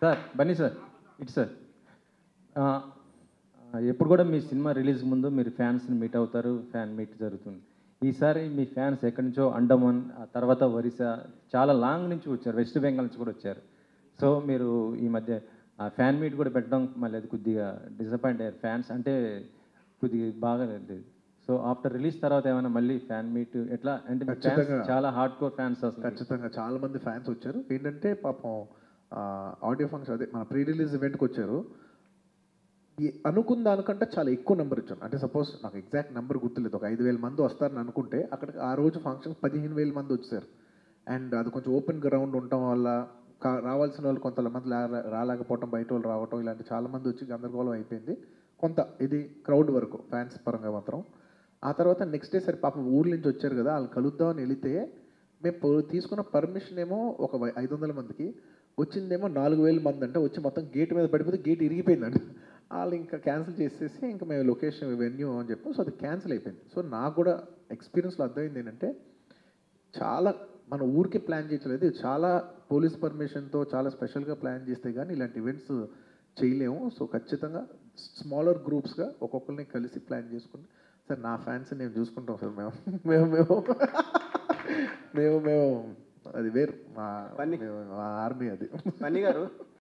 Sir Bunny sir ఇటు sir ఆ, ఆ, ఎప్పుడు కూడా మీ సినిమా రిలీజ్ ముందు మీరు ఫ్యాన్స్ని మీట్ అవుతారు ఫ్యాన్ మీట్ జరుగుతుంది ఈసారి మీ ఫ్యాన్స్ ఎక్కడి నుంచో అండమాన్ ఆ తర్వాత ఒరిస్సా చాలా లాంగ్ నుంచి వచ్చారు వెస్ట్ బెంగాల్ నుంచి కూడా వచ్చారు సో మీరు ఈ మధ్య ఆ ఫ్యాన్ మీట్ కూడా పెట్టడం మళ్ళీ అది కొద్దిగా డిసప్పాయింట్ అయ్యారు ఫ్యాన్స్ అంటే కొద్దిగా బాగా లేదు సో ఆఫ్టర్ రిలీజ్ తర్వాత ఏమైనా మళ్ళీ ఫ్యాన్ మీట్ ఎట్లా అంటే మీ fans ఖచ్చితంగా. చాలా హార్డ్ కోర్ ఫ్యాన్స్ అసలు ఖచ్చితంగా చాలా మంది ఫ్యాన్స్ వచ్చారు ఏంటంటే పాపం ఆడియో ఫంక్షన్ అదే మన ప్రీ రిలీజ్ ఈవెంట్కి వచ్చారు ఈ అనుకున్న దానికంటే చాలా ఎక్కువ నెంబర్ ఇచ్చాను అంటే సపోజ్ నాకు ఎగ్జాక్ట్ నెంబర్ గుర్తులేదు ఒక ఐదు వేల మంది వస్తారని అనుకుంటే అక్కడికి ఆ రోజు ఫంక్షన్ పదిహేను వేల మంది వచ్చారు అండ్ అది కొంచెం ఓపెన్ గ్రౌండ్ ఉండటం వల్ల కా- రావాల్సిన వాళ్ళు కొంతమంది రా- రాలేకపోవటం బయట వాళ్ళు రావటం ఇలాంటి చాలా మంది వచ్చి గందరగోళం అయిపోయింది కొంత ఇది క్రౌడ్ వరకు ఫ్యాన్స్ పరంగా మాత్రం ఆ తర్వాత నెక్స్ట్ డే సరే పాపం ఊర్ల నుంచి వచ్చారు కదా వాళ్ళు కలుద్దామని వెళితే మేము పో- తీసుకున్న పర్మిషన్ ఏమో ఒక వై- ఐదు వందల మందికి వచ్చిందేమో నాలుగు వేల మంది అంటే వచ్చి మొత్తం గేట్ మీద పడిపోతే గేట్ ఇరిగిపోయిందంట వాళ్ళు ఇంకా క్యాన్సిల్ చేసేసి ఇంకా మేము లొకేషన్ వెన్యూ అని చెప్పి సో అది క్యాన్సిల్ అయిపోయింది సో నాకు కూడా ఎక్స్పీరియన్స్లో అర్థమైంది ఏంటంటే చాలా మన ఊరికే ప్లాన్ చేయలేదు చాలా పోలీస్ పర్మిషన్తో చాలా స్పెషల్గా ప్లాన్ చేస్తే కానీ ఇలాంటి ఈవెంట్స్ చేయలేము సో ఖచ్చితంగా స్మాలర్ గ్రూప్స్గా ఒక్కొక్కరిని కలిసి ప్లాన్ చేసుకుని సార్ నా ఫ్యాన్స్ నేను చూసుకుంటాం సార్ మేము మేము మేము మేము మేము అది వేరు మా పని. మేము- మా ఆర్మీ అది బన్నీ గారు